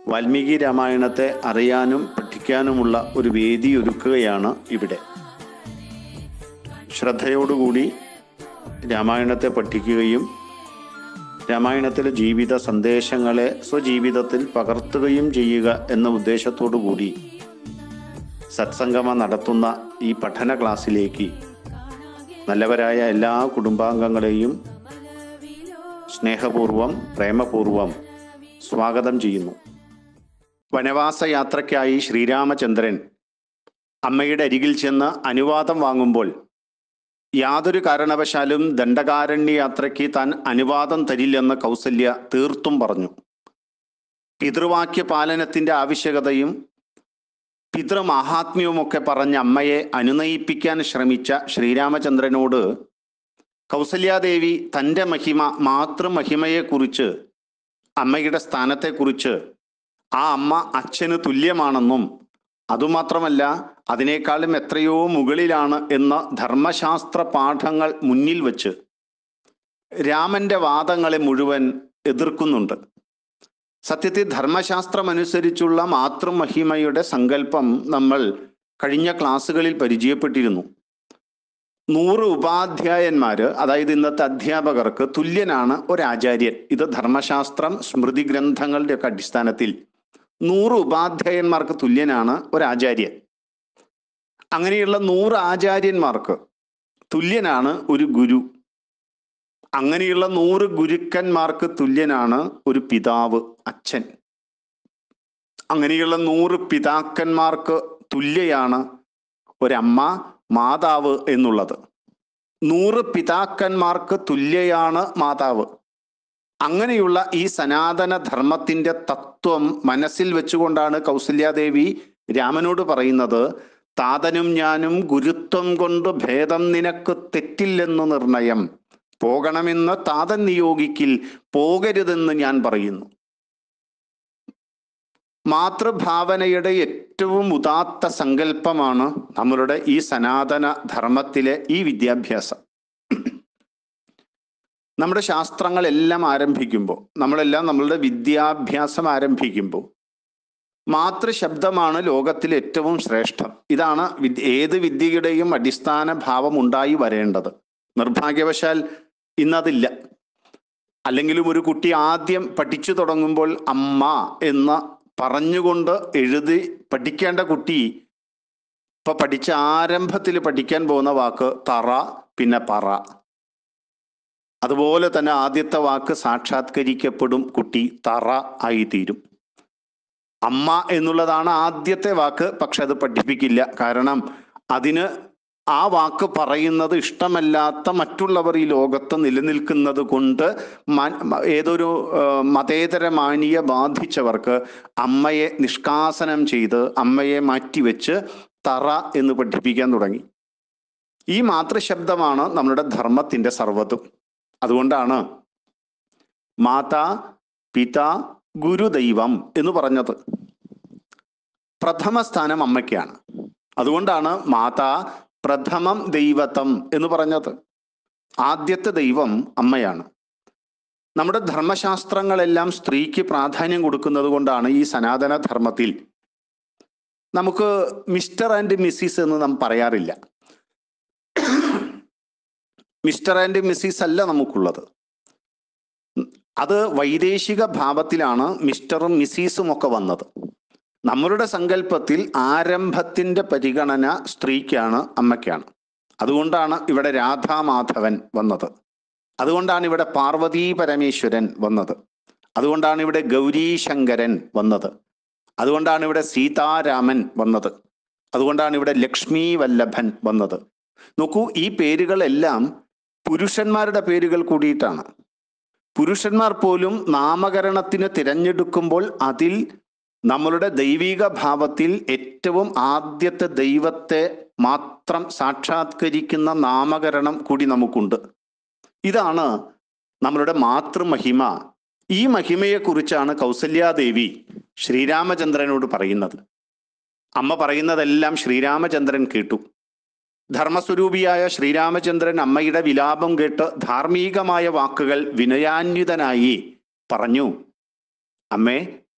വാൽമീകി രാമായണത്തെ അറിയാനും പഠിക്കാനുമുള്ള ഒരു വേദി ഒരുക്കുകയാണ് ഇവിടെ ശ്രദ്ധയോടുകൂടി രാമായണത്തെ പഠിക്കുകയും രാമായണത്തിലെ ജീവിത സന്ദേശങ്ങളെ സ്വജീവിതത്തിൽ പകർത്തുകയും ചെയ്യുക എന്ന ഉദ്ദേശത്തോടു കൂടി സത്സംഗമ നടത്തുന്ന ഈ പഠന ക്ലാസ്സിലേക്ക് നല്ലവരായ എല്ലാ കുടുംബാംഗങ്ങളെയും സ്നേഹപൂർവം പ്രേമപൂർവം സ്വാഗതം ചെയ്യുന്നു വനവാസ യാത്രയ്ക്കായി ശ്രീരാമചന്ദ്രൻ അമ്മയുടെ അരികിൽ ചെന്ന് അനുവാദം വാങ്ങുമ്പോൾ യാതൊരു കാരണവശാലും ദണ്ഡകാരണ്യ യാത്രയ്ക്ക് താൻ അനുവാദം തരില്ലെന്ന് കൗസല്യ തീർത്തും പറഞ്ഞു പിതൃവാക്യ പാലനത്തിന്റെ ആവശ്യകതയും പിതൃമാഹാത്മ്യവുമൊക്കെ പറഞ്ഞ അമ്മയെ അനുനയിപ്പിക്കാൻ ശ്രമിച്ച ശ്രീരാമചന്ദ്രനോട് കൗസല്യാദേവി തൻ്റെ മഹിമ മാതൃമഹിമയെക്കുറിച്ച് അമ്മയുടെ സ്ഥാനത്തെക്കുറിച്ച് ആ അമ്മ അച്ഛന് തുല്യമാണെന്നും അതുമാത്രമല്ല അതിനേക്കാളും എത്രയോ മുകളിലാണ് എന്ന ധർമ്മശാസ്ത്ര പാഠങ്ങൾ മുന്നിൽ വച്ച് രാമന്റെ വാദങ്ങളെ മുഴുവൻ എതിർക്കുന്നുണ്ട് സത്യത്തിൽ ധർമ്മശാസ്ത്രമനുസരിച്ചുള്ള മാതൃമഹിമയുടെ സങ്കല്പം നമ്മൾ കഴിഞ്ഞ ക്ലാസ്സുകളിൽ പരിചയപ്പെട്ടിരുന്നു നൂറ് ഉപാധ്യായന്മാര് അതായത് ഇന്നത്തെ അധ്യാപകർക്ക് തുല്യനാണ് ഒരാചാര്യൻ ഇത് ധർമ്മശാസ്ത്രം സ്മൃതി ഗ്രന്ഥങ്ങളുടെ ഒക്കെ അടിസ്ഥാനത്തിൽ നൂറ് ഉപാധ്യായന്മാർക്ക് തുല്യനാണ് ഒരാചാര്യൻ അങ്ങനെയുള്ള നൂറ് ആചാര്യന്മാർക്ക് തുല്യനാണ് ഒരു ഗുരു അങ്ങനെയുള്ള നൂറ് ഗുരുക്കന്മാർക്ക് തുല്യനാണ് ഒരു പിതാവ് അച്ഛൻ അങ്ങനെയുള്ള നൂറ് പിതാക്കന്മാർക്ക് തുല്യയാണ് ഒരമ്മ മാതാവ് എന്നുള്ളത് നൂറ് പിതാക്കന്മാർക്ക് തുല്യയാണ് മാതാവ് അങ്ങനെയുള്ള ഈ സനാതന ധർമ്മത്തിന്റെ തത്വം മനസ്സിൽ വെച്ചുകൊണ്ടാണ് കൗസല്യാദേവി രാമനോട് പറയുന്നത് താതനും ഞാനും ഗുരുത്വം കൊണ്ട് ഭേദം നിനക്ക് തെറ്റില്ലെന്ന് നിർണയം പോകണമെന്ന് താതൻ നിയോഗിക്കിൽ പോകരുതെന്ന് ഞാൻ പറയുന്നു മാതൃഭാവനയുടെ ഏറ്റവും ഉദാത്ത സങ്കല്പമാണ് നമ്മളുടെ ഈ സനാതന ധർമ്മത്തിലെ ഈ വിദ്യാഭ്യാസം നമ്മുടെ ശാസ്ത്രങ്ങളെല്ലാം ആരംഭിക്കുമ്പോൾ നമ്മളെല്ലാം നമ്മളുടെ വിദ്യാഭ്യാസം ആരംഭിക്കുമ്പോൾ മാതൃശബ്ദമാണ് ലോകത്തിലെ ഏറ്റവും ശ്രേഷ്ഠം ഇതാണ് വിദ്യ ഏത് വിദ്യയുടെയും അടിസ്ഥാന ഭാവം ഉണ്ടായി വരേണ്ടത് നിർഭാഗ്യവശാൽ ഇന്നതില്ല അല്ലെങ്കിലും ഒരു കുട്ടി ആദ്യം പഠിച്ചു തുടങ്ങുമ്പോൾ അമ്മ എന്ന് പറഞ്ഞുകൊണ്ട് എഴുതി പഠിക്കേണ്ട കുട്ടി ഇപ്പൊ പഠിച്ച ആരംഭത്തിൽ പഠിക്കാൻ പോകുന്ന വാക്ക് തറ പിന്നെ പറ അതുപോലെ തന്നെ ആദ്യത്തെ വാക്ക് സാക്ഷാത്കരിക്കപ്പെടും കുട്ടി തറ ആയിത്തീരും അമ്മ എന്നുള്ളതാണ് ആദ്യത്തെ വാക്ക് പക്ഷെ അത് പഠിപ്പിക്കില്ല കാരണം അതിന് ആ വാക്ക് പറയുന്നത് ഇഷ്ടമല്ലാത്ത മറ്റുള്ളവർ ഈ ലോകത്ത് നിലനിൽക്കുന്നത് കൊണ്ട് മ- ഏതൊരു ആ, മതേതര മാനിയ ബാധിച്ചവർക്ക് അമ്മയെ നിഷ്കാസനം ചെയ്ത് അമ്മയെ മാറ്റിവെച്ച് തറ എന്ന് പഠിപ്പിക്കാൻ തുടങ്ങി ഈ മാതൃശബ്ദമാണ് നമ്മളുടെ ധർമ്മത്തിന്റെ സർവ്വതും അതുകൊണ്ടാണ് മാതാ പിത ഗുരുദൈവം എന്ന് പറഞ്ഞത് പ്രഥമ സ്ഥാനം അമ്മയ്ക്കാണ് അതുകൊണ്ടാണ് മാതാ പ്രഥമം ദൈവത്തം എന്ന് പറഞ്ഞത് ആദ്യത്തെ ദൈവം അമ്മയാണ് നമ്മുടെ ധർമ്മശാസ്ത്രങ്ങളെല്ലാം സ്ത്രീക്ക് പ്രാധാന്യം കൊടുക്കുന്നത് കൊണ്ടാണ് ഈ സനാതന ധർമ്മത്തിൽ നമുക്ക് മിസ്റ്റർ ആൻഡ് മിസ്സിസ് എന്ന് നാം പറയാറില്ല മിസ്റ്റർ ആൻഡ് മിസ്സിസ് അല്ല നമുക്കുള്ളത് അത് വൈദേശിക ഭാവത്തിലാണ് മിസ്റ്ററും മിസ്സിസും ഒക്കെ വന്നത് നമ്മളുടെ സങ്കല്പത്തിൽ ആരംഭത്തിന്റെ പരിഗണന സ്ത്രീക്കാണ് അമ്മയ്ക്കാണ് അതുകൊണ്ടാണ് ഇവിടെ രാധാമാധവൻ വന്നത് അതുകൊണ്ടാണ് ഇവിടെ പാർവതീ പരമേശ്വരൻ വന്നത് അതുകൊണ്ടാണ് ഇവിടെ ഗൗരീ ശങ്കരൻ വന്നത് അതുകൊണ്ടാണ് ഇവിടെ സീതാരാമൻ വന്നത് അതുകൊണ്ടാണ് ഇവിടെ ലക്ഷ്മി വല്ലഭൻ വന്നത് നോക്കൂ ഈ പേരുകളെല്ലാം പുരുഷന്മാരുടെ പേരുകൾ കൂടിയിട്ടാണ് പുരുഷന്മാർ പോലും നാമകരണത്തിന് തിരഞ്ഞെടുക്കുമ്പോൾ അതിൽ നമ്മളുടെ ദൈവിക ഭാവത്തിൽ ഏറ്റവും ആദ്യത്തെ ദൈവത്തെ മാത്രം സാക്ഷാത്കരിക്കുന്ന നാമകരണം കൂടി നമുക്കുണ്ട് ഇതാണ് നമ്മളുടെ മാതൃമഹിമ ഈ മഹിമയെക്കുറിച്ചാണ് കൗസല്യാദേവി ശ്രീരാമചന്ദ്രനോട് പറയുന്നത് അമ്മ പറയുന്നതെല്ലാം ശ്രീരാമചന്ദ്രൻ കേട്ടു ധർമ്മസ്വരൂപിയായ ശ്രീരാമചന്ദ്രൻ അമ്മയുടെ വിലാപം കേട്ട് ധാർമ്മികമായ വാക്കുകൾ വിനയാന്വിതനായി പറഞ്ഞു അമ്മേ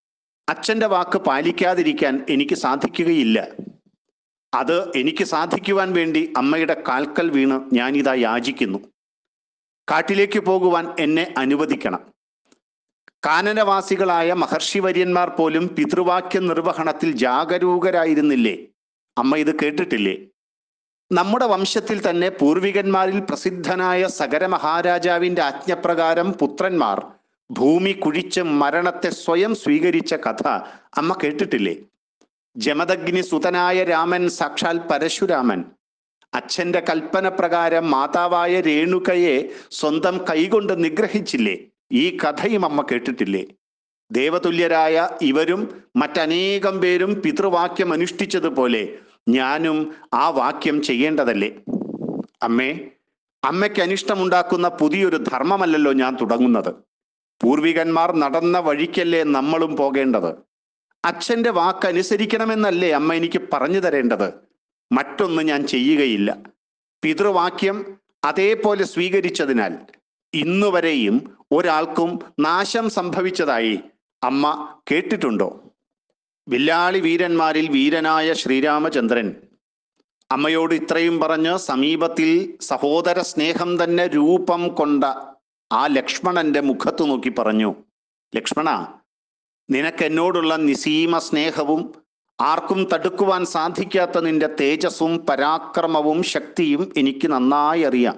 അച്ഛൻ്റെ വാക്ക് പാലിക്കാതിരിക്കാൻ എനിക്ക് സാധിക്കുകയില്ല അത് എനിക്ക് സാധിക്കുവാൻ വേണ്ടി അമ്മയുടെ കാൽക്കൽ വീണ് ഞാനിതാ യാചിക്കുന്നു കാട്ടിലേക്ക് പോകുവാൻ എന്നെ അനുവദിക്കണം കാനനവാസികളായ മഹർഷിവര്യന്മാർ പോലും പിതൃവാക്യ നിർവഹണത്തിൽ ജാഗരൂകരായിരുന്നില്ലേ അമ്മ ഇത് കേട്ടിട്ടില്ലേ നമ്മുടെ വംശത്തിൽ തന്നെ പൂർവികന്മാരിൽ പ്രസിദ്ധനായ സഗര മഹാരാജാവിന്റെ ആജ്ഞപ്രകാരം പുത്രന്മാർ ഭൂമി കുഴിച്ച് മരണത്തെ സ്വയം സ്വീകരിച്ച കഥ അമ്മ കേട്ടിട്ടില്ലേ ജമദഗ്നി സുതനായ രാമൻ സാക്ഷാൽ പരശുരാമൻ അച്ഛന്റെ കൽപ്പന പ്രകാരം മാതാവായ രേണുകയെ സ്വന്തം കൈകൊണ്ട് നിഗ്രഹിച്ചില്ലേ ഈ കഥയും അമ്മ കേട്ടിട്ടില്ലേ ദേവതുല്യരായ ഇവരും മറ്റനേകം പേരും പിതൃവാക്യം അനുഷ്ഠിച്ചതുപോലെ ഞാനും ആ വാക്യം ചെയ്യേണ്ടതല്ലേ അമ്മേ അമ്മയ്ക്ക് അനിഷ്ടമുണ്ടാക്കുന്ന പുതിയൊരു ധർമ്മമല്ലല്ലോ ഞാൻ തുടങ്ങുന്നത് പൂർവികന്മാർ നടന്ന വഴിക്കല്ലേ നമ്മളും പോകേണ്ടത് അച്ഛന്റെ വാക്കനുസരിക്കണമെന്നല്ലേ അമ്മ എനിക്ക് പറഞ്ഞു തരേണ്ടത് മറ്റൊന്ന് ഞാൻ ചെയ്യുകയില്ല പിതൃവാക്യം അതേപോലെ സ്വീകരിച്ചതിനാൽ ഇന്നുവരെയും ഒരാൾക്കും നാശം സംഭവിച്ചതായി അമ്മ കേട്ടിട്ടുണ്ടോ വില്ലാളി വീരന്മാരിൽ വീരനായ ശ്രീരാമചന്ദ്രൻ അമ്മയോട് ഇത്രയും പറഞ്ഞ് സമീപത്തിൽ സഹോദര സ്നേഹം തന്നെ രൂപം കൊണ്ട ആ ലക്ഷ്മണന്റെ മുഖത്തു നോക്കി പറഞ്ഞു ലക്ഷ്മണ നിനക്ക് എന്നോടുള്ള നിസീമ സ്നേഹവും ആർക്കും തടുക്കുവാൻ സാധിക്കാത്ത നിന്റെ തേജസ്സും പരാക്രമവും ശക്തിയും എനിക്ക് നന്നായി അറിയാം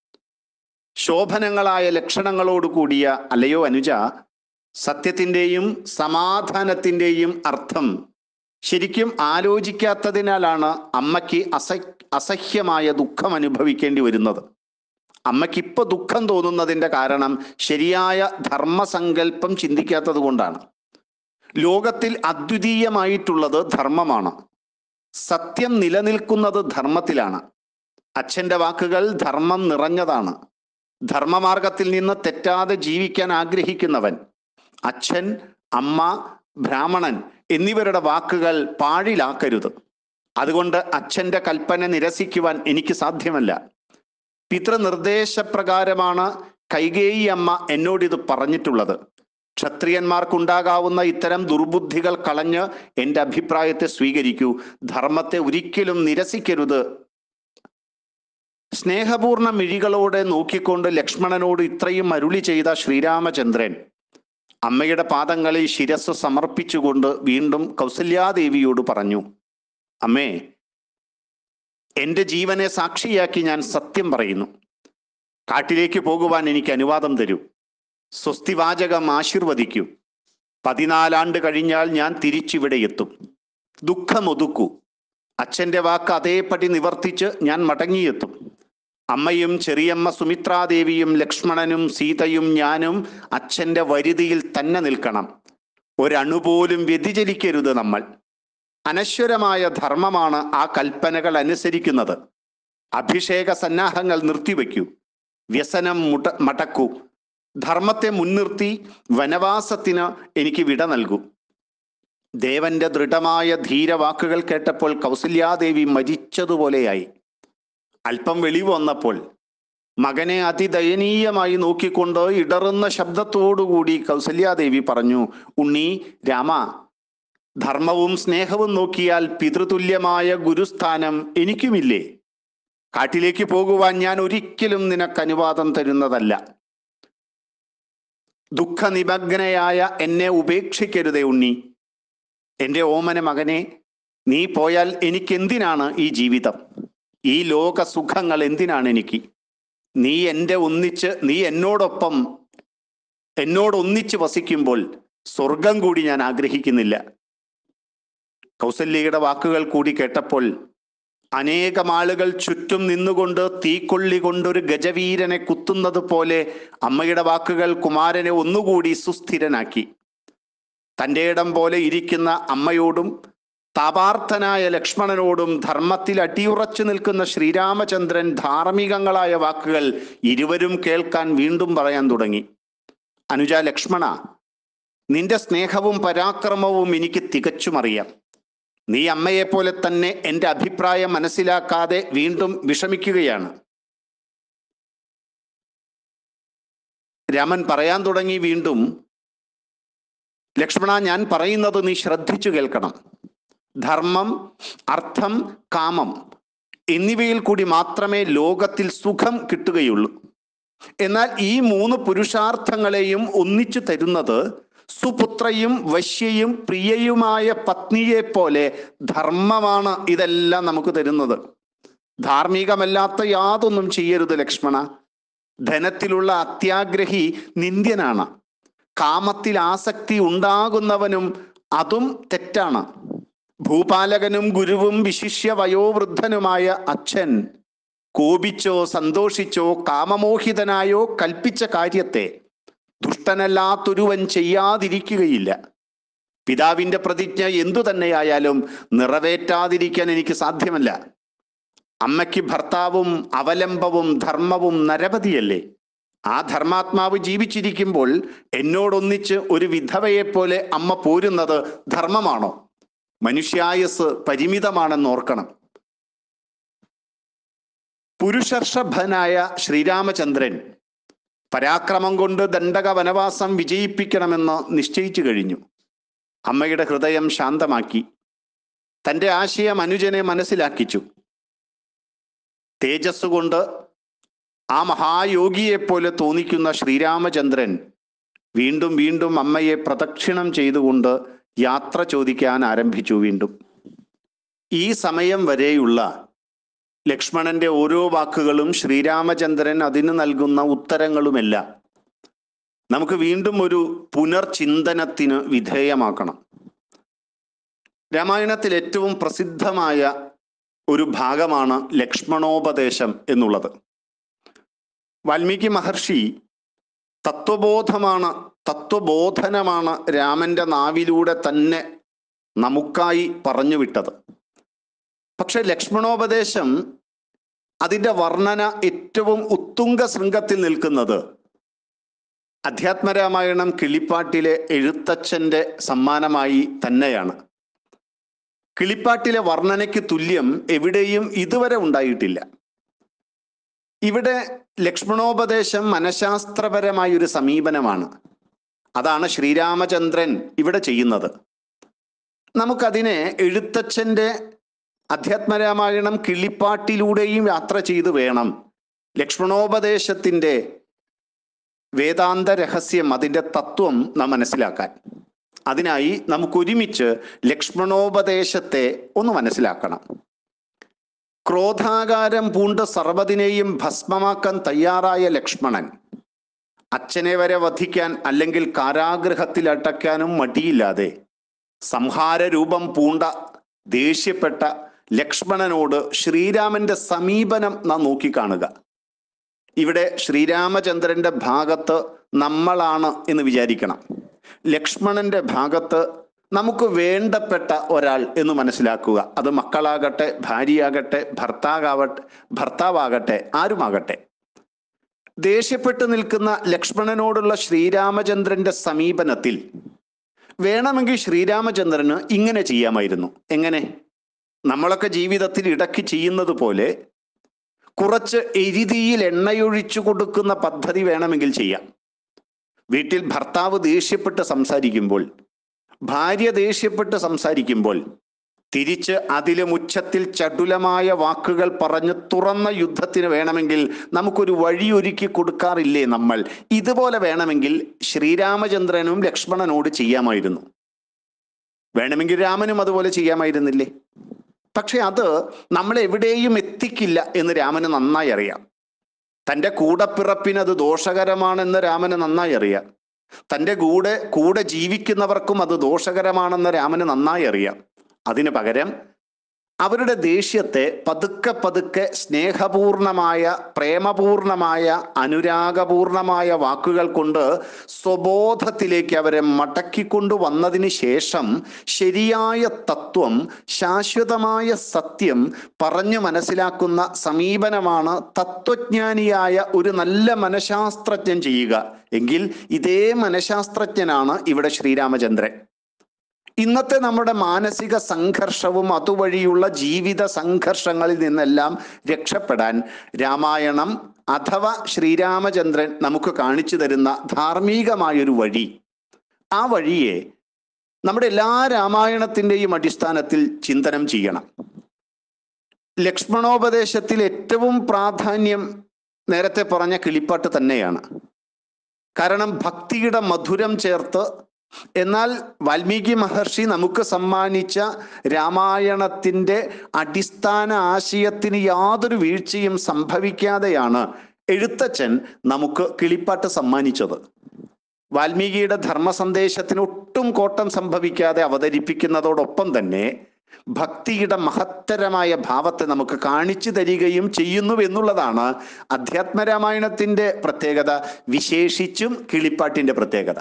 ശോഭനങ്ങളായ ലക്ഷണങ്ങളോട് കൂടിയ അല്ലയോ അനുജ സത്യത്തിൻ്റെയും സമാധാനത്തിൻ്റെയും അർത്ഥം ശരിക്കും ആലോചിക്കാത്തതിനാലാണ് അമ്മയ്ക്ക് അസ അസഹ്യമായ ദുഃഖം അനുഭവിക്കേണ്ടി വരുന്നത് അമ്മയ്ക്ക് ഇപ്പൊ ദുഃഖം തോന്നുന്നതിൻ്റെ കാരണം ശരിയായ ധർമ്മസങ്കല്പം ചിന്തിക്കാത്തത് കൊണ്ടാണ് ലോകത്തിൽ അദ്വിതീയമായിട്ടുള്ളത് ധർമ്മമാണ് സത്യം നിലനിൽക്കുന്നത് ധർമ്മത്തിലാണ് അച്ഛൻ്റെ വാക്കുകൾ ധർമ്മം നിറഞ്ഞതാണ് ധർമ്മമാർഗത്തിൽ നിന്ന് തെറ്റാതെ ജീവിക്കാൻ ആഗ്രഹിക്കുന്നവൻ അച്ഛൻ അമ്മ ബ്രാഹ്മണൻ എന്നിവരുടെ വാക്കുകൾ പാഴിലാക്കരുത് അതുകൊണ്ട് അച്ഛൻ്റെ കൽപ്പന നിരസിക്കുവാൻ എനിക്ക് സാധ്യമല്ല പിതൃനിർദ്ദേശപ്രകാരമാണ് കൈകേയി അമ്മ എന്നോടിത് പറഞ്ഞിട്ടുള്ളത് ക്ഷത്രിയന്മാർക്കുണ്ടാകാവുന്ന ഇത്തരം ദുർബുദ്ധികൾ കളഞ്ഞ് എൻ്റെ അഭിപ്രായത്തെ സ്വീകരിക്കൂ ധർമ്മത്തെ ഒരിക്കലും നിരസിക്കരുത് സ്നേഹപൂർണ്ണ മിഴികളോടെ നോക്കിക്കൊണ്ട് ലക്ഷ്മണനോട് ഇത്രയും അരുളി ചെയ്ത ശ്രീരാമചന്ദ്രൻ അമ്മയുടെ പാദങ്ങളിൽ ശിരസ് സമർപ്പിച്ചുകൊണ്ട് വീണ്ടും കൗസല്യാദേവിയോട് പറഞ്ഞു അമ്മേ എൻ്റെ ജീവനെ സാക്ഷിയാക്കി ഞാൻ സത്യം പറയുന്നു കാട്ടിലേക്ക് പോകുവാൻ എനിക്ക് അനുവാദം തരൂ സ്വസ്തിവാചകം ആശീർവദിക്കൂ പതിനാലാണ്ട് കഴിഞ്ഞാൽ ഞാൻ തിരിച്ചിവിടെ എത്തും ദുഃഖമൊതുക്കൂ അച്ഛൻ്റെ വാക്ക് അതേപടി നിവർത്തിച്ച് ഞാൻ മടങ്ങിയെത്തും അമ്മയും ചെറിയമ്മ സുമിത്രാദേവിയും ലക്ഷ്മണനും സീതയും ഞാനും അച്ഛൻ്റെ വരുതിയിൽ തന്നെ നിൽക്കണം ഒരണുപോലും വ്യതിചലിക്കരുത് നമ്മൾ അനശ്വരമായ ധർമ്മമാണ് ആ കൽപ്പനകൾ അനുസരിക്കുന്നത് അഭിഷേക സന്നാഹങ്ങൾ നിർത്തിവെക്കൂ വ്യസനം മുട മടക്കൂ ധർമ്മത്തെ മുൻനിർത്തി വനവാസത്തിന് എനിക്ക് വിട നൽകൂ ദേവന്റെ ദൃഢമായ ധീരവാക്കുകൾ കേട്ടപ്പോൾ കൗസല്യാദേവി മരിച്ചതുപോലെയായി അല്പം വെളിവ് വന്നപ്പോൾ മകനെ അതിദയനീയമായി നോക്കിക്കൊണ്ട് ഇടറുന്ന ശബ്ദത്തോടുകൂടി കൗസല്യാദേവി പറഞ്ഞു ഉണ്ണി രാമ ധർമ്മവും സ്നേഹവും നോക്കിയാൽ പിതൃതുല്യമായ ഗുരുസ്ഥാനം എനിക്കുമില്ലേ കാട്ടിലേക്ക് പോകുവാൻ ഞാൻ ഒരിക്കലും നിനക്ക് അനുവാദം തരുന്നതല്ല ദുഃഖനിമഗ്നയായ എന്നെ ഉപേക്ഷിക്കരുതേ ഉണ്ണി എൻ്റെ ഓമന മകനെ നീ പോയാൽ എനിക്കെന്തിനാണ് ഈ ജീവിതം ഈ ലോക സുഖങ്ങൾ എന്തിനാണ് എനിക്ക് നീ എൻ്റെ ഒന്നിച്ച് നീ എന്നോടൊപ്പം എന്നോട് ഒന്നിച്ച് വസിക്കുമ്പോൾ സ്വർഗം കൂടി ഞാൻ ആഗ്രഹിക്കുന്നില്ല കൗസല്യയുടെ വാക്കുകൾ കൂടി കേട്ടപ്പോൾ അനേകം ആളുകൾ ചുറ്റും നിന്നുകൊണ്ട് തീക്കൊള്ളി കൊണ്ടൊരു ഗജവീരനെ കുത്തുന്നത് പോലെ അമ്മയുടെ വാക്കുകൾ കുമാരനെ ഒന്നുകൂടി സുസ്ഥിരനാക്കി തൻ്റെ ഇടം പോലെ ഇരിക്കുന്ന അമ്മയോടും താപാർത്ഥനായ ലക്ഷ്മണനോടും ധർമ്മത്തിൽ അടിയുറച്ചു നിൽക്കുന്ന ശ്രീരാമചന്ദ്രൻ ധാർമ്മികങ്ങളായ വാക്കുകൾ ഇരുവരും കേൾക്കാൻ വീണ്ടും പറയാൻ തുടങ്ങി അനുജ ലക്ഷ്മണ നിന്റെ സ്നേഹവും പരാക്രമവും എനിക്ക് തികച്ചും അറിയാം നീ അമ്മയെപ്പോലെ തന്നെ എൻ്റെ അഭിപ്രായം മനസ്സിലാക്കാതെ വീണ്ടും വിഷമിക്കുകയാണ് രാമൻ പറയാൻ തുടങ്ങി വീണ്ടും ലക്ഷ്മണ ഞാൻ പറയുന്നത് നീ ശ്രദ്ധിച്ചു കേൾക്കണം ധർമ്മം അർത്ഥം കാമം എന്നിവയിൽ കൂടി മാത്രമേ ലോകത്തിൽ സുഖം കിട്ടുകയുള്ളൂ എന്നാൽ ഈ മൂന്ന് പുരുഷാർത്ഥങ്ങളെയും ഒന്നിച്ചു തരുന്നത് സുപുത്രയും വശ്യയും പ്രിയയുമായ പത്നിയെ പോലെ ധർമ്മമാണ് ഇതെല്ലാം നമുക്ക് തരുന്നത് ധാർമ്മികമല്ലാത്ത യാതൊന്നും ചെയ്യരുത് ലക്ഷ്മണ ധനത്തിലുള്ള അത്യാഗ്രഹി നിന്ദ്യനാണ് കാമത്തിൽ ആസക്തി ഉണ്ടാകുന്നവനും അതും തെറ്റാണ് ഭൂപാലകനും ഗുരുവും വിശിഷ്യ വയോവൃദ്ധനുമായ അച്ഛൻ കോപിച്ചോ സന്തോഷിച്ചോ കാമമോഹിതനായോ കൽപ്പിച്ച കാര്യത്തെ ദുഷ്ടനല്ലാത്തൊരുവൻ ചെയ്യാതിരിക്കുകയില്ല പിതാവിന്റെ പ്രതിജ്ഞ എന്തു തന്നെയായാലും നിറവേറ്റാതിരിക്കാൻ എനിക്ക് സാധ്യമല്ല അമ്മയ്ക്ക് ഭർത്താവും അവലംബവും ധർമ്മവും നരപതിയല്ലേ ആ ധർമാത്മാവ് ജീവിച്ചിരിക്കുമ്പോൾ എന്നോടൊന്നിച്ച് ഒരു വിധവയെപ്പോലെ അമ്മ പോരുന്നത് ധർമ്മമാണോ മനുഷ്യായസ് പരിമിതമാണെന്ന് ഓർക്കണം പുരുഷർഷഭനായ ശ്രീരാമചന്ദ്രൻ പരാക്രമം കൊണ്ട് ദണ്ഡക വനവാസം വിജയിപ്പിക്കണമെന്ന് നിശ്ചയിച്ചു കഴിഞ്ഞു അമ്മയുടെ ഹൃദയം ശാന്തമാക്കി തന്റെ ആശയം അനുജനെ മനസ്സിലാക്കിച്ചു തേജസ് കൊണ്ട് ആ മഹായോഗിയെപ്പോലെ തോന്നിക്കുന്ന ശ്രീരാമചന്ദ്രൻ വീണ്ടും വീണ്ടും അമ്മയെ പ്രദക്ഷിണം ചെയ്തുകൊണ്ട് യാത്ര ചോദിക്കാൻ ആരംഭിച്ചു വീണ്ടും ഈ സമയം വരെയുള്ള ലക്ഷ്മണന്റെ ഓരോ വാക്കുകളും ശ്രീരാമചന്ദ്രൻ അതിന് നൽകുന്ന ഉത്തരങ്ങളുമെല്ലാം നമുക്ക് വീണ്ടും ഒരു പുനർചിന്തനത്തിന് വിധേയമാക്കണം രാമായണത്തിൽ ഏറ്റവും പ്രസിദ്ധമായ ഒരു ഭാഗമാണ് ലക്ഷ്മണോപദേശം എന്നുള്ളത് വാൽമീകി മഹർഷി തത്വബോധമാണ് തത്വബോധനമാണ് രാമന്റെ നാവിലൂടെ തന്നെ നമുക്കായി പറഞ്ഞു വിട്ടത് പക്ഷെ ലക്ഷ്മണോപദേശം അതിൻ്റെ വർണ്ണന ഏറ്റവും ഉത്തുംഗ ശൃംഗത്തിൽ നിൽക്കുന്നത് അധ്യാത്മരാമായണം കിളിപ്പാട്ടിലെ എഴുത്തച്ഛൻ്റെ സമ്മാനമായി തന്നെയാണ് കിളിപ്പാട്ടിലെ വർണ്ണനയ്ക്ക് തുല്യം എവിടെയും ഇതുവരെ ഉണ്ടായിട്ടില്ല ഇവിടെ ലക്ഷ്മണോപദേശം മനഃശാസ്ത്രപരമായ ഒരു സമീപനമാണ് അതാണ് ശ്രീരാമചന്ദ്രൻ ഇവിടെ ചെയ്യുന്നത് നമുക്കതിനെ എഴുത്തച്ഛൻ്റെ അധ്യാത്മരാമായണം കിളിപ്പാട്ടിലൂടെയും യാത്ര ചെയ്തു വേണം ലക്ഷ്മണോപദേശത്തിൻ്റെ വേദാന്ത രഹസ്യം അതിൻ്റെ തത്വം നാം മനസ്സിലാക്കാൻ അതിനായി നമുക്കൊരുമിച്ച് ലക്ഷ്മണോപദേശത്തെ ഒന്ന് മനസ്സിലാക്കണം ക്രോധാകാരം പൂണ്ട് സർവ്വതിനെയും ഭസ്മമാക്കാൻ തയ്യാറായ ലക്ഷ്മണൻ അച്ഛനെ വരെ വധിക്കാൻ അല്ലെങ്കിൽ കാരാഗൃഹത്തിൽ അടയ്ക്കാനും മടിയില്ലാതെ സംഹാര രൂപം പൂണ്ട ദേഷ്യപ്പെട്ട ലക്ഷ്മണനോട് ശ്രീരാമന്റെ സമീപനം നാം നോക്കിക്കാണുക ഇവിടെ ശ്രീരാമചന്ദ്രന്റെ ഭാഗത്ത് നമ്മളാണ് എന്ന് വിചാരിക്കണം ലക്ഷ്മണന്റെ ഭാഗത്ത് നമുക്ക് വേണ്ടപ്പെട്ട ഒരാൾ എന്ന് മനസ്സിലാക്കുക അത് മക്കളാകട്ടെ ഭാര്യയാകട്ടെ ഭർത്താവാകട്ടെ ഭർത്താവാകട്ടെ ആരുമാകട്ടെ ദേഷ്യപ്പെട്ടു നിൽക്കുന്ന ലക്ഷ്മണനോടുള്ള ശ്രീരാമചന്ദ്രന്റെ സമീപനത്തിൽ വേണമെങ്കിൽ ശ്രീരാമചന്ദ്രന് ഇങ്ങനെ ചെയ്യാമായിരുന്നു എങ്ങനെ നമ്മളൊക്കെ ജീവിതത്തിൽ ഇടയ്ക്ക് ചെയ്യുന്നത് പോലെ കുറച്ച് എരിതിയിൽ എണ്ണയൊഴിച്ചു കൊടുക്കുന്ന പദ്ധതി വേണമെങ്കിൽ ചെയ്യാം വീട്ടിൽ ഭർത്താവ് ദേഷ്യപ്പെട്ട് സംസാരിക്കുമ്പോൾ ഭാര്യ ദേഷ്യപ്പെട്ട് സംസാരിക്കുമ്പോൾ തിരിച്ച് അതിലും ഉച്ചത്തിൽ ചടുലമായ വാക്കുകൾ പറഞ്ഞ് തുറന്ന യുദ്ധത്തിന് വേണമെങ്കിൽ നമുക്കൊരു വഴി ഒരുക്കി കൊടുക്കാറില്ലേ നമ്മൾ ഇതുപോലെ വേണമെങ്കിൽ ശ്രീരാമചന്ദ്രനും ലക്ഷ്മണനോട് ചെയ്യാമായിരുന്നു വേണമെങ്കിൽ രാമനും അതുപോലെ ചെയ്യാമായിരുന്നില്ലേ പക്ഷെ അത് നമ്മളെ എവിടെയും എത്തിക്കില്ല എന്ന് രാമന് നന്നായി അറിയാം തൻ്റെ കൂടപ്പിറപ്പിന് അത് ദോഷകരമാണെന്ന് രാമന് നന്നായി അറിയാം തൻ്റെ കൂടെ കൂടെ ജീവിക്കുന്നവർക്കും അത് ദോഷകരമാണെന്ന് രാമന് നന്നായി അറിയാം അതിനു പകരം അവരുടെ ദേഷ്യത്തെ പതുക്കെ പതുക്കെ സ്നേഹപൂർണമായ പ്രേമപൂർണമായ അനുരാഗപൂർണമായ വാക്കുകൾ കൊണ്ട് സ്വബോധത്തിലേക്ക് അവരെ മടക്കിക്കൊണ്ടു വന്നതിന് ശേഷം ശരിയായ തത്വം ശാശ്വതമായ സത്യം പറഞ്ഞു മനസ്സിലാക്കുന്ന സമീപനമാണ് തത്വജ്ഞാനിയായ ഒരു നല്ല മനഃശാസ്ത്രജ്ഞൻ ചെയ്യുക എങ്കിൽ ഇതേ മനഃശാസ്ത്രജ്ഞനാണ് ഇവിടെ ശ്രീരാമചന്ദ്രൻ ഇന്നത്തെ നമ്മുടെ മാനസിക സംഘർഷവും അതുവഴിയുള്ള ജീവിത സംഘർഷങ്ങളിൽ നിന്നെല്ലാം രക്ഷപ്പെടാൻ രാമായണം അഥവാ ശ്രീരാമചന്ദ്രൻ നമുക്ക് കാണിച്ചു തരുന്ന ധാർമ്മികമായൊരു വഴി ആ വഴിയെ നമ്മുടെ എല്ലാ രാമായണത്തിൻ്റെയും അടിസ്ഥാനത്തിൽ ചിന്തനം ചെയ്യണം ലക്ഷ്മണോപദേശത്തിൽ ഏറ്റവും പ്രാധാന്യം നേരത്തെ പറഞ്ഞ കിളിപ്പാട്ട് തന്നെയാണ് കാരണം ഭക്തിയുടെ മധുരം ചേർത്ത് എന്നാൽ വാൽമീകി മഹർഷി നമുക്ക് സമ്മാനിച്ച രാമായണത്തിൻ്റെ അടിസ്ഥാന ആശയത്തിന് യാതൊരു വീഴ്ചയും സംഭവിക്കാതെയാണ് എഴുത്തച്ഛൻ നമുക്ക് കിളിപ്പാട്ട് സമ്മാനിച്ചത് വാൽമീകിയുടെ ധർമ്മസന്ദേശത്തിന് ഒട്ടും കോട്ടം സംഭവിക്കാതെ അവതരിപ്പിക്കുന്നതോടൊപ്പം തന്നെ ഭക്തിയുടെ മഹത്തരമായ ഭാവത്തെ നമുക്ക് കാണിച്ചു തരികയും ചെയ്യുന്നു എന്നുള്ളതാണ് അധ്യാത്മരാമായണത്തിന്റെ പ്രത്യേകത വിശേഷിച്ചും കിളിപ്പാട്ടിന്റെ പ്രത്യേകത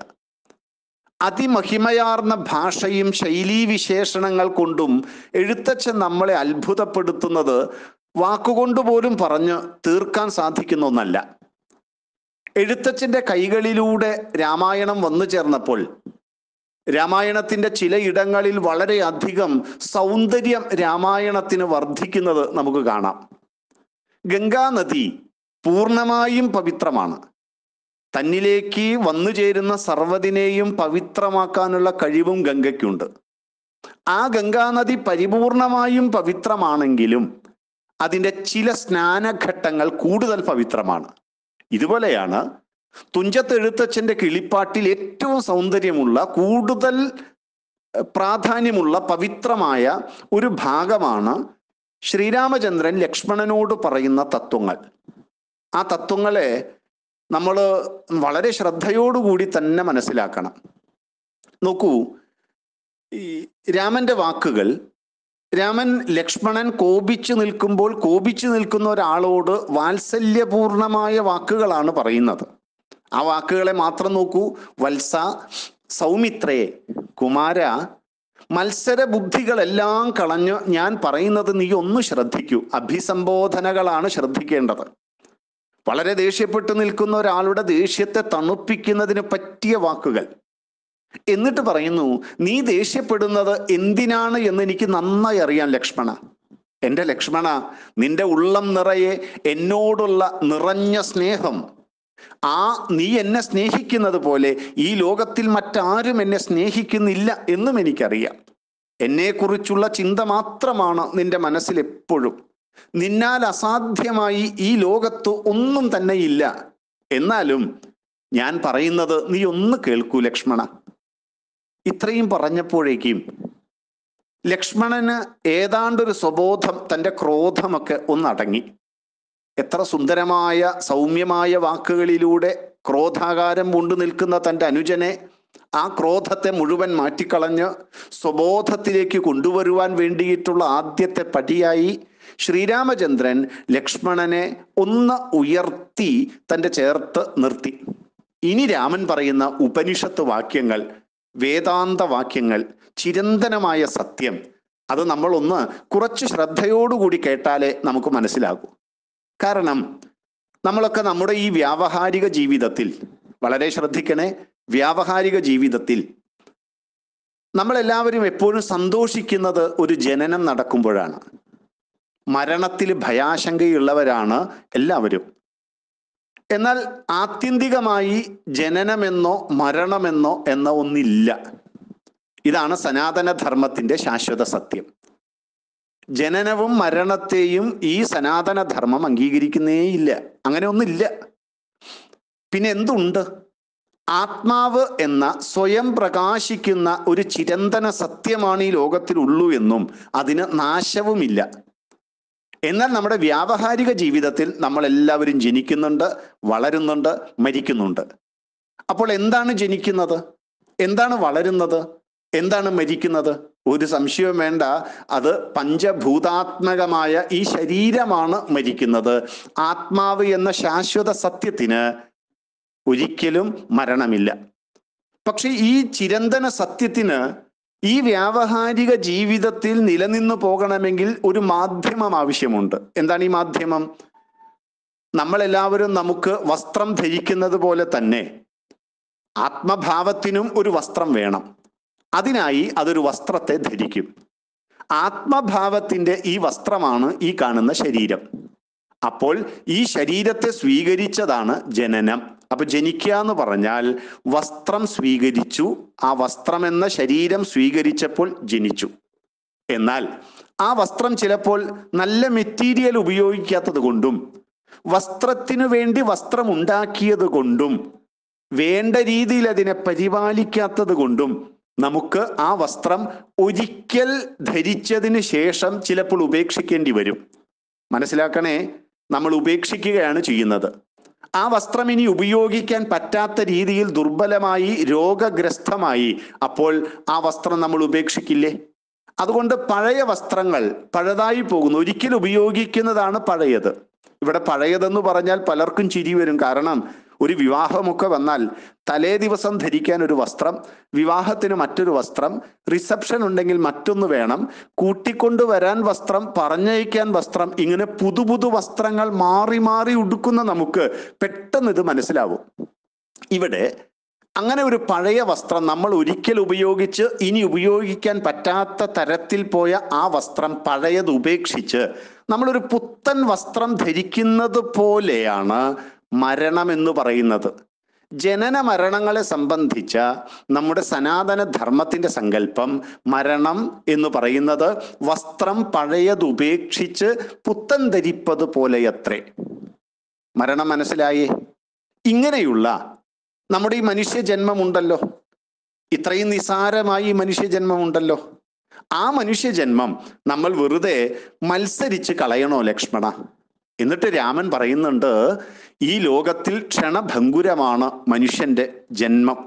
അതിമഹിമയാർന്ന ഭാഷയും ശൈലീ വിശേഷണങ്ങൾ കൊണ്ടും എഴുത്തച്ഛൻ നമ്മളെ അത്ഭുതപ്പെടുത്തുന്നത് വാക്കുകൊണ്ട് പോലും പറഞ്ഞ് തീർക്കാൻ സാധിക്കുന്ന ഒന്നല്ല എഴുത്തച്ഛന്റെ കൈകളിലൂടെ രാമായണം വന്നു ചേർന്നപ്പോൾ രാമായണത്തിന്റെ ചില ഇടങ്ങളിൽ വളരെയധികം സൗന്ദര്യം രാമായണത്തിന് വർദ്ധിക്കുന്നത് നമുക്ക് കാണാം ഗംഗാനദി പൂർണ്ണമായും പവിത്രമാണ് തന്നിലേക്ക് വന്നു ചേരുന്ന സർവ്വതിനെയും പവിത്രമാക്കാനുള്ള കഴിവും ഗംഗയ്ക്കുണ്ട് ആ ഗംഗാനദി പരിപൂർണമായും പവിത്രമാണെങ്കിലും അതിൻ്റെ ചില സ്നാനഘട്ടങ്ങൾ കൂടുതൽ പവിത്രമാണ് ഇതുപോലെയാണ് തുഞ്ചത്തെഴുത്തച്ഛൻ്റെ കിളിപ്പാട്ടിൽ ഏറ്റവും സൗന്ദര്യമുള്ള കൂടുതൽ പ്രാധാന്യമുള്ള പവിത്രമായ ഒരു ഭാഗമാണ് ശ്രീരാമചന്ദ്രൻ ലക്ഷ്മണനോട് പറയുന്ന തത്വങ്ങൾ ആ തത്വങ്ങളെ നമ്മൾ വളരെ ശ്രദ്ധയോടുകൂടി തന്നെ മനസ്സിലാക്കണം നോക്കൂ ഈ രാമന്റെ വാക്കുകൾ രാമൻ ലക്ഷ്മണൻ കോപിച്ചു നിൽക്കുമ്പോൾ കോപിച്ചു നിൽക്കുന്ന ഒരാളോട് വാത്സല്യപൂർണമായ വാക്കുകളാണ് പറയുന്നത് ആ വാക്കുകളെ മാത്രം നോക്കൂ വത്സ സൗമിത്രയെ കുമാര മത്സര ബുദ്ധികളെല്ലാം കളഞ്ഞ് ഞാൻ പറയുന്നത് നീ ഒന്ന് ശ്രദ്ധിക്കൂ അഭിസംബോധനകളാണ് ശ്രദ്ധിക്കേണ്ടത് വളരെ ദേഷ്യപ്പെട്ടു നിൽക്കുന്ന ഒരാളുടെ ദേഷ്യത്തെ തണുപ്പിക്കുന്നതിന് പറ്റിയ വാക്കുകൾ എന്നിട്ട് പറയുന്നു നീ ദേഷ്യപ്പെടുന്നത് എന്തിനാണ് എന്ന് എനിക്ക് നന്നായി അറിയാം ലക്ഷ്മണ എൻ്റെ ലക്ഷ്മണ നിന്റെ ഉള്ളം നിറയെ എന്നോടുള്ള നിറഞ്ഞ സ്നേഹം ആ നീ എന്നെ സ്നേഹിക്കുന്നത് പോലെ ഈ ലോകത്തിൽ മറ്റാരും എന്നെ സ്നേഹിക്കുന്നില്ല എന്നും എനിക്കറിയാം എന്നെക്കുറിച്ചുള്ള ചിന്ത മാത്രമാണ് നിന്റെ മനസ്സിൽ എപ്പോഴും നിന്നാൽ അസാധ്യമായി ഈ ലോകത്ത് ഒന്നും തന്നെ ഇല്ല എന്നാലും ഞാൻ പറയുന്നത് നീ ഒന്ന് കേൾക്കൂ ലക്ഷ്മണ ഇത്രയും പറഞ്ഞപ്പോഴേക്കും ലക്ഷ്മണന് ഏതാണ്ടൊരു സ്വബോധം തൻ്റെ ക്രോധമൊക്കെ ഒന്നടങ്ങി എത്ര സുന്ദരമായ സൗമ്യമായ വാക്കുകളിലൂടെ ക്രോധാകാരം കൊണ്ടു നിൽക്കുന്ന തൻ്റെ അനുജനെ ആ ക്രോധത്തെ മുഴുവൻ മാറ്റിക്കളഞ്ഞ് സ്വബോധത്തിലേക്ക് കൊണ്ടുവരുവാൻ വേണ്ടിയിട്ടുള്ള ആദ്യത്തെ പടിയായി ശ്രീരാമചന്ദ്രൻ ലക്ഷ്മണനെ ഒന്ന് ഉയർത്തി തൻ്റെ ചേർത്ത് നിർത്തി ഇനി രാമൻ പറയുന്ന ഉപനിഷത്ത് വാക്യങ്ങൾ വേദാന്ത വാക്യങ്ങൾ ചിരന്തനമായ സത്യം അത് നമ്മൾ ഒന്ന് കുറച്ച് ശ്രദ്ധയോടുകൂടി കേട്ടാലേ നമുക്ക് മനസ്സിലാകൂ കാരണം നമ്മളൊക്കെ നമ്മുടെ ഈ വ്യാവഹാരിക ജീവിതത്തിൽ വളരെ ശ്രദ്ധിക്കണേ വ്യാവഹാരിക ജീവിതത്തിൽ നമ്മളെല്ലാവരും എപ്പോഴും സന്തോഷിക്കുന്നത് ഒരു ജനനം നടക്കുമ്പോഴാണ് മരണത്തിൽ ഭയാശങ്കയുള്ളവരാണ് എല്ലാവരും എന്നാൽ ആത്യന്തികമായി ജനനമെന്നോ മരണമെന്നോ എന്ന ഒന്നില്ല ഇതാണ് സനാതന ധർമ്മത്തിന്റെ ശാശ്വത സത്യം ജനനവും മരണത്തെയും ഈ സനാതന ധർമ്മം അംഗീകരിക്കുന്നേയില്ല അങ്ങനെ ഒന്നില്ല പിന്നെ എന്തുണ്ട് ആത്മാവ് എന്ന സ്വയം പ്രകാശിക്കുന്ന ഒരു ചിരന്തന സത്യമാണ് ഈ ലോകത്തിലുള്ളൂ എന്നും അതിന് നാശവുമില്ല എന്നാൽ നമ്മുടെ വ്യാവഹാരിക ജീവിതത്തിൽ നമ്മൾ എല്ലാവരും ജനിക്കുന്നുണ്ട് വളരുന്നുണ്ട് മരിക്കുന്നുണ്ട് അപ്പോൾ എന്താണ് ജനിക്കുന്നത് എന്താണ് വളരുന്നത് എന്താണ് മരിക്കുന്നത് ഒരു സംശയവും വേണ്ട അത് പഞ്ചഭൂതാത്മകമായ ഈ ശരീരമാണ് മരിക്കുന്നത് ആത്മാവ് എന്ന ശാശ്വത സത്യത്തിന് ഒരിക്കലും മരണമില്ല പക്ഷെ ഈ ചിരന്തന സത്യത്തിന് ഈ വ്യാവഹാരിക ജീവിതത്തിൽ നിലനിന്ന് പോകണമെങ്കിൽ ഒരു മാധ്യമം ആവശ്യമുണ്ട് എന്താണ് ഈ മാധ്യമം നമ്മളെല്ലാവരും നമുക്ക് വസ്ത്രം ധരിക്കുന്നത് പോലെ തന്നെ ആത്മഭാവത്തിനും ഒരു വസ്ത്രം വേണം അതിനായി അതൊരു വസ്ത്രത്തെ ധരിക്കും ആത്മഭാവത്തിന്റെ ഈ വസ്ത്രമാണ് ഈ കാണുന്ന ശരീരം അപ്പോൾ ഈ ശരീരത്തെ സ്വീകരിച്ചതാണ് ജനനം അപ്പൊ ജനിക്കുക എന്ന് പറഞ്ഞാൽ വസ്ത്രം സ്വീകരിച്ചു ആ വസ്ത്രം എന്ന ശരീരം സ്വീകരിച്ചപ്പോൾ ജനിച്ചു എന്നാൽ ആ വസ്ത്രം ചിലപ്പോൾ നല്ല മെറ്റീരിയൽ ഉപയോഗിക്കാത്തത് കൊണ്ടും വസ്ത്രത്തിനു വേണ്ടി വസ്ത്രം ഉണ്ടാക്കിയത് കൊണ്ടും വേണ്ട രീതിയിൽ അതിനെ പരിപാലിക്കാത്തത് കൊണ്ടും നമുക്ക് ആ വസ്ത്രം ഒരിക്കൽ ധരിച്ചതിന് ശേഷം ചിലപ്പോൾ ഉപേക്ഷിക്കേണ്ടി വരും മനസ്സിലാക്കണേ നമ്മൾ ഉപേക്ഷിക്കുകയാണ് ചെയ്യുന്നത് ആ വസ്ത്രം ഇനി ഉപയോഗിക്കാൻ പറ്റാത്ത രീതിയിൽ ദുർബലമായി രോഗഗ്രസ്തമായി അപ്പോൾ ആ വസ്ത്രം നമ്മൾ ഉപേക്ഷിക്കില്ലേ അതുകൊണ്ട് പഴയ വസ്ത്രങ്ങൾ പഴതായി പോകുന്നു ഒരിക്കൽ ഉപയോഗിക്കുന്നതാണ് പഴയത് ഇവിടെ പഴയതെന്ന് പറഞ്ഞാൽ പലർക്കും ചിരി വരും കാരണം ഒരു വിവാഹമൊക്കെ വന്നാൽ തലേ ദിവസം ധരിക്കാൻ ഒരു വസ്ത്രം വിവാഹത്തിന് മറ്റൊരു വസ്ത്രം റിസപ്ഷൻ ഉണ്ടെങ്കിൽ മറ്റൊന്ന് വേണം കൂട്ടിക്കൊണ്ടുവരാൻ വസ്ത്രം പറഞ്ഞയക്കാൻ വസ്ത്രം ഇങ്ങനെ പുതു പുതു വസ്ത്രങ്ങൾ മാറി മാറി ഉടുക്കുന്ന നമുക്ക് പെട്ടെന്ന് ഇത് മനസ്സിലാവും ഇവിടെ അങ്ങനെ ഒരു പഴയ വസ്ത്രം നമ്മൾ ഒരിക്കൽ ഉപയോഗിച്ച് ഇനി ഉപയോഗിക്കാൻ പറ്റാത്ത തരത്തിൽ പോയ ആ വസ്ത്രം പഴയത് ഉപേക്ഷിച്ച് നമ്മളൊരു പുത്തൻ വസ്ത്രം ധരിക്കുന്നത് പോലെയാണ് മരണം എന്ന് പറയുന്നത് ജനന മരണങ്ങളെ സംബന്ധിച്ച നമ്മുടെ സനാതന ധർമ്മത്തിന്റെ സങ്കല്പം മരണം എന്ന് പറയുന്നത് വസ്ത്രം പഴയത് ഉപേക്ഷിച്ച് പുത്തൻ ധരിപ്പത് പോലെയത്രേ മരണം മനസ്സിലായേ ഇങ്ങനെയുള്ള നമ്മുടെ ഈ മനുഷ്യ ജന്മമുണ്ടല്ലോ ഇത്രയും നിസാരമായി ഈ മനുഷ്യ ജന്മമുണ്ടല്ലോ ആ മനുഷ്യ ജന്മം നമ്മൾ വെറുതെ മത്സരിച്ച് കളയണോ ലക്ഷ്മണ എന്നിട്ട് രാമൻ പറയുന്നുണ്ട് ഈ ലോകത്തിൽ ക്ഷണഭങ്കുരമാണ് മനുഷ്യന്റെ ജന്മം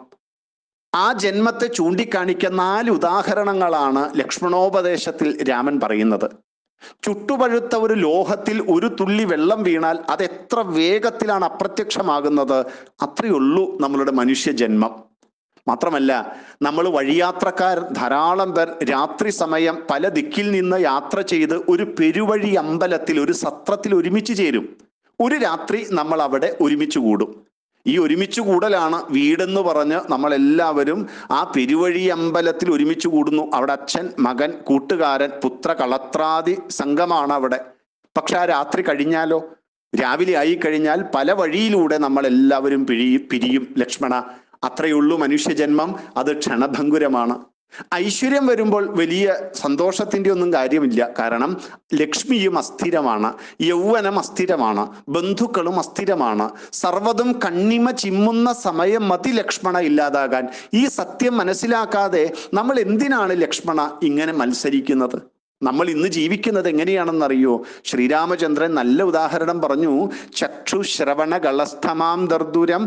ആ ജന്മത്തെ ചൂണ്ടിക്കാണിക്കുന്ന നാല് ഉദാഹരണങ്ങളാണ് ലക്ഷ്മണോപദേശത്തിൽ രാമൻ പറയുന്നത് ചുട്ടുപഴുത്ത ഒരു ലോഹത്തിൽ ഒരു തുള്ളി വെള്ളം വീണാൽ അത് എത്ര വേഗത്തിലാണ് അപ്രത്യക്ഷമാകുന്നത് അത്രയുള്ളൂ നമ്മളുടെ മനുഷ്യ ജന്മം മാത്രമല്ല നമ്മൾ വഴിയാത്രക്കാർ ധാരാളം പേർ രാത്രി സമയം പല ദിക്കിൽ നിന്ന് യാത്ര ചെയ്ത് ഒരു പെരുവഴി അമ്പലത്തിൽ ഒരു സത്രത്തിൽ ഒരുമിച്ച് ചേരും ഒരു രാത്രി നമ്മൾ അവിടെ ഒരുമിച്ച് കൂടും ഈ ഒരുമിച്ച് കൂടലാണ് വീടെന്ന് പറഞ്ഞ് നമ്മൾ എല്ലാവരും ആ പെരുവഴി അമ്പലത്തിൽ ഒരുമിച്ച് കൂടുന്നു അവിടെ അച്ഛൻ മകൻ കൂട്ടുകാരൻ പുത്ര കളത്രാദി സംഘമാണ് അവിടെ പക്ഷെ ആ രാത്രി കഴിഞ്ഞാലോ രാവിലെ ആയി കഴിഞ്ഞാൽ പല വഴിയിലൂടെ നമ്മൾ എല്ലാവരും പിഴി പിരിയും ലക്ഷ്മണ അത്രയുള്ളൂ മനുഷ്യജന്മം അത് ക്ഷണഭങ്കുരമാണ് ഐശ്വര്യം വരുമ്പോൾ വലിയ സന്തോഷത്തിന്റെ ഒന്നും കാര്യമില്ല കാരണം ലക്ഷ്മിയും അസ്ഥിരമാണ് യൗവനം അസ്ഥിരമാണ് ബന്ധുക്കളും അസ്ഥിരമാണ് സർവ്വതും കണ്ണിമ ചിമ്മുന്ന സമയം മതി ലക്ഷ്മണ ഇല്ലാതാകാൻ ഈ സത്യം മനസ്സിലാക്കാതെ നമ്മൾ എന്തിനാണ് ലക്ഷ്മണ ഇങ്ങനെ മത്സരിക്കുന്നത് നമ്മൾ ഇന്ന് ജീവിക്കുന്നത് എങ്ങനെയാണെന്നറിയോ ശ്രീരാമചന്ദ്രൻ നല്ല ഉദാഹരണം പറഞ്ഞു ചക്ഷു ശ്രവണ കളസ്ഥമാം ദർദുരം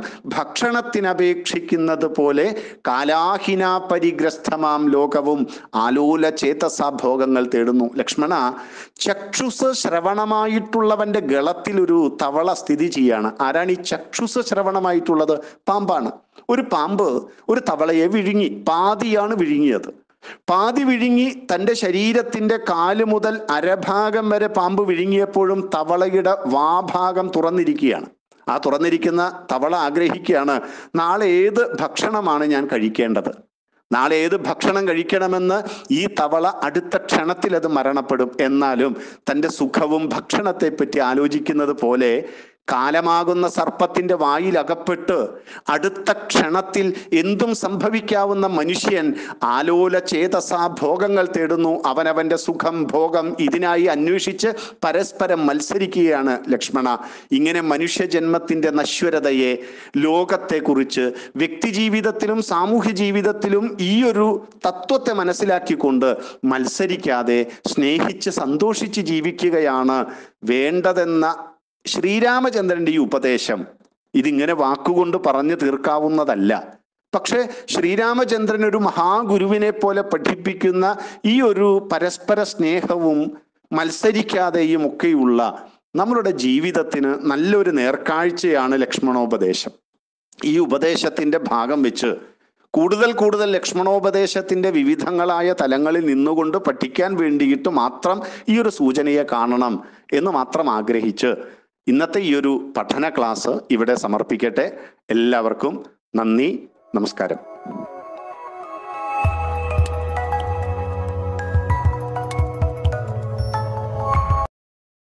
ഭക്ഷണത്തിനപേക്ഷിക്കുന്നത് പോലെ കാലാഹിന പരിഗ്രസ്ഥമാം ലോകവും ആലോല ചേതസാ ഭോഗങ്ങൾ തേടുന്നു ലക്ഷ്മണ ചക്ഷുസ് ശ്രവണമായിട്ടുള്ളവന്റെ ഗളത്തിൽ ഒരു തവള സ്ഥിതി ചെയ്യാണ് ആരാണ് ഈ ചക്ഷുസ് ശ്രവണമായിട്ടുള്ളത് പാമ്പാണ് ഒരു പാമ്പ് ഒരു തവളയെ വിഴുങ്ങി പാതിയാണ് വിഴുങ്ങിയത് പാതി വിഴുങ്ങി തൻ്റെ ശരീരത്തിന്റെ കാല് മുതൽ അരഭാഗം വരെ പാമ്പ് വിഴുങ്ങിയപ്പോഴും തവളയുടെ വാഭാഗം തുറന്നിരിക്കുകയാണ് ആ തുറന്നിരിക്കുന്ന തവള ആഗ്രഹിക്കുകയാണ് നാളെ ഏത് ഭക്ഷണമാണ് ഞാൻ കഴിക്കേണ്ടത് നാളെ ഏത് ഭക്ഷണം കഴിക്കണമെന്ന് ഈ തവള അടുത്ത ക്ഷണത്തിൽ അത് മരണപ്പെടും എന്നാലും തൻ്റെ സുഖവും ഭക്ഷണത്തെ പറ്റി ആലോചിക്കുന്നത് പോലെ കാലമാകുന്ന സർപ്പത്തിന്റെ വായിൽ അകപ്പെട്ട് അടുത്ത ക്ഷണത്തിൽ എന്തും സംഭവിക്കാവുന്ന മനുഷ്യൻ ആലോല ചേതസാ ഭോഗങ്ങൾ തേടുന്നു അവനവന്റെ സുഖം ഭോഗം ഇതിനായി അന്വേഷിച്ച് പരസ്പരം മത്സരിക്കുകയാണ് ലക്ഷ്മണ ഇങ്ങനെ മനുഷ്യജന്മത്തിന്റെ നശ്വരതയെ ലോകത്തെക്കുറിച്ച് വ്യക്തിജീവിതത്തിലും സാമൂഹ്യ ജീവിതത്തിലും ഈ ഒരു തത്വത്തെ മനസ്സിലാക്കിക്കൊണ്ട് മത്സരിക്കാതെ സ്നേഹിച്ച് സന്തോഷിച്ച് ജീവിക്കുകയാണ് വേണ്ടതെന്ന ശ്രീരാമചന്ദ്രന്റെ ഈ ഉപദേശം ഇതിങ്ങനെ വാക്കുകൊണ്ട് പറഞ്ഞു തീർക്കാവുന്നതല്ല പക്ഷേ ശ്രീരാമചന്ദ്രൻ ഒരു മഹാഗുരുവിനെ പോലെ പഠിപ്പിക്കുന്ന ഈ ഒരു പരസ്പര സ്നേഹവും മത്സരിക്കാതെയും ഒക്കെയുള്ള നമ്മളുടെ ജീവിതത്തിന് നല്ലൊരു നേർക്കാഴ്ചയാണ് ലക്ഷ്മണോപദേശം ഈ ഉപദേശത്തിന്റെ ഭാഗം വെച്ച് കൂടുതൽ കൂടുതൽ ലക്ഷ്മണോപദേശത്തിന്റെ വിവിധങ്ങളായ തലങ്ങളിൽ നിന്നുകൊണ്ട് പഠിക്കാൻ വേണ്ടിയിട്ട് മാത്രം ഈ ഒരു സൂചനയെ കാണണം എന്ന് മാത്രം ആഗ്രഹിച്ച് ഇന്നത്തെ ഈ ഒരു പഠന ക്ലാസ് ഇവിടെ സമർപ്പിക്കട്ടെ എല്ലാവർക്കും നന്ദി നമസ്കാരം